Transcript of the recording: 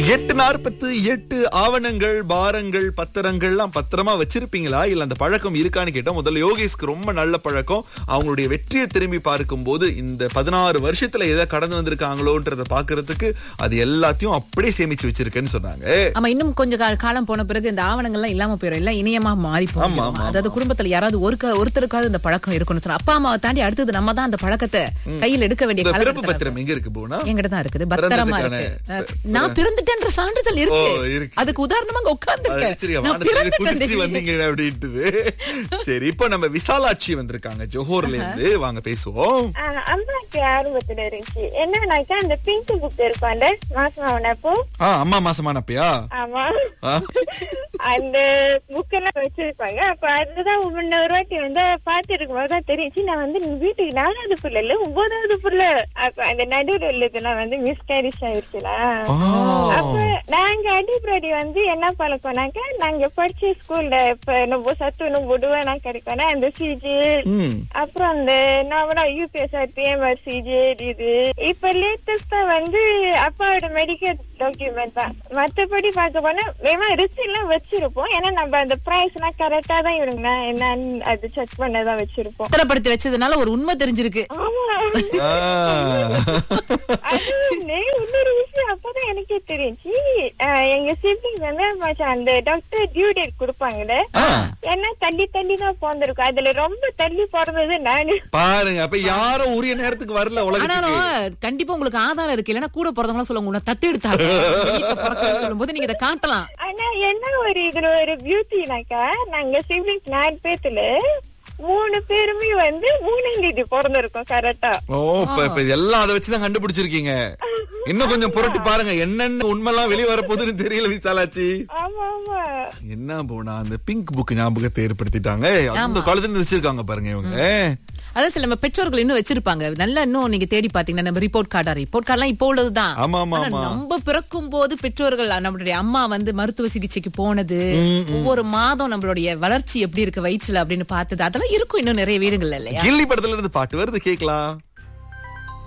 எட்டு நாற்பத்து எட்டு ஆவணங்கள் பாரங்கள் பத்திரங்கள்லாம் பத்திரமா வச்சிருப்பீங்களா இல்ல அந்த பழக்கம் இருக்கான்னு கேட்டா முதல்ல யோகேஷ்க்கு ரொம்ப நல்ல பழக்கம் அவங்களுடைய வெற்றியை திரும்பி பார்க்கும்போது இந்த பதினாறு வருஷத்துல எதை கடந்து வந்திருக்காங்களோன்றத பாக்குறதுக்கு அது எல்லாத்தையும் அப்படியே சேமிச்சு வச்சிருக்கேன்னு சொன்னாங்க ஆமா இன்னும் கொஞ்சம் கா- காலம் போன பிறகு இந்த ஆவணங்கள்லாம் இல்லாம போயிடும் எல்லாம் இணையமா மாறி ஆமா, போகும் ஆமா, அதாவது குடும்பத்துல யாராவது ஒரு ஒருத்தருக்காவது இந்த பழக்கம் இருக்கும்னு சொன்னா அப்பா அம்மாவை தாண்டி அடுத்தது நம்ம தான் அந்த பழக்கத்தை கையில் எடுக்க வேண்டிய இந்த பிறப்பு காலகட்டத்துல பத்திரம் எங்க இருக்கு போனா என்கிட்ட தான் இருக்குது பத்திரமா பிறந்ததுக்கான இருக்கு அஹ், நான் பிறந்துட்டேன்ற சான்றிதழ் இருக்கு ஓ, இருக்கு. அதுக்கு உதாரணமா அங்க உட்கார்ந்துருக்கேன் சரி நான் வானத்துல குதிச்சு பிறந்துட்டேன் வந்தீங்க அப்படின்ட்டு சரி இப்போ நம்ம விசாலாட்சி வந்திருக்காங்க ஜோஹர்ல இருந்து வாங்க பேசுவோம் ஆஹ் அம்மாக்கு ஆரம்பத்துல இருந்துச்சு என்னன்னாக்கா அந்த பிங்க் புக் இருக்கும்ல மாசம் ஆனப்போ ஆ அம்மா மாசமானப்பையா ஆமா ஆ. அந்த புக் எல்லாம் வச்சிருப்பாங்க அப்ப அதுதான் முன்ன ஒரு வாட்டி வந்து பாத்துருக்கும் போது தான் தெரிஞ்சு நான் வந்து வீட்டுக்கு நாலாவது புள்ள இல்ல ஒன்பதாவது புள்ள அப்ப அந்த நடுவில் உள்ளதெல்லாம் வந்து மிஸ்கேரிஷ் ஆயிருச்சுல ஆ. அப்ப நாங்க அடிப்படி வந்து என்ன பழக்கம்னாக்க நாங்க படிச்ச ஸ்கூல்ல இப்ப நம்ம சத்து நம்ம விடுவேனா கிடைக்கும்னா அந்த சிஜி ம். அப்புறம் அந்த நாமளா யூபிஎஸ்ஆர் பிஎம்ஆர் சிஜி இது இப்ப லேட்டஸ்டா வந்து அப்பாவோட மெடிக்கல் டாக்குமெண்ட் தான் மத்தபடி பார்க்க போனா வேமா ரிஸ்க் எல்லாம் வச்சிருப்போம் ஏன்னா நம்ம அந்த பிரைஸ் எல்லாம் கரெக்டா தான் இவங்க என்னன்னு அது செக் பண்ணதான் வச்சிருப்போம் பத்திரப்படுத்தி வச்சதுனால ஒரு உண்மை தெரிஞ்சிருக்கு ஆமா ஆ. அது ஒண்ணு. இன்னொரு விஷயம் அப்பதான் எனக்கே தெரிஞ்சு அஹ், எங்க சிப்ளிங் வந்து மச்சான் அந்த டாக்டர் டியூ டேட் கொடுப்பாங்கல்ல ஏன்னா தள்ளி தள்ளி தான் பிறந்திருக்கும் அதுல ரொம்ப தள்ளி பிறந்தது நானு பாருங்க அப்ப யாரும் உரிய நேரத்துக்கு வரல உலகத்துக்கு ஆனாலும் கண்டிப்பா உங்களுக்கு ஆதாரம் இருக்கு இல்லைன்னா கூட பிறந்தவங்களும் சொல்லுவாங்க உன்னை தத்து எடுத்தாங்க சொல்லும் போது நீங்க இதை காட்டலாம் ஆனா என்ன ஒரு இதுல ஒரு பியூட்டினாக்கா நாங்க சிப்ளிங்ஸ் நாலு பேத்துல மூணு பேருமே வந்து மூணாம் தேதி பிறந்திருக்கோம் கரெக்டா ஓ இப்ப இப்ப இதெல்லாம் அதை வச்சுதான் கண்டுபிடிச்சிருக்கீங்க இன்னும் கொஞ்சம் புரட்டி பாருங்க என்னென்ன உண்மைலாம் வெளியே வர போகுதுன்னு தெரியல விசாலாச்சி ஆமா ஆமா என்ன போனா அந்த பிங்க் புக் ஞாபகத்தை ஏற்படுத்திட்டாங்க அந்த காலத்துல இருந்து வச்சிருக்காங்க பாருங்க இவங்க அதான் சில நம்ம பெற்றோர்கள் இன்னும் வச்சிருப்பாங்க நல்லா இன்னும் நீங்க தேடி பாத்தீங்கன்னா நம்ம ரிப்போர்ட் கார்டா ரிப்போர்ட் கார்டெல்லாம் இப்போ உள்ளதுதான் ஆமா, ஆமா, ஆனா ஆமா. நம்ம பிறக்கும் போது பெற்றோர்கள் நம்மளுடைய அம்மா வந்து மருத்துவ சிகிச்சைக்கு போனது ஒவ்வொரு மாதம் நம்மளுடைய வளர்ச்சி எப்படி இருக்கு வயிற்றுல அப்படின்னு பார்த்தது அதெல்லாம் இருக்கும் இன்னும் நிறைய வீடுகள்ல இல்லையா கில்லி படத்துல இருந்து பாட்டு வருது கேக்கலாம்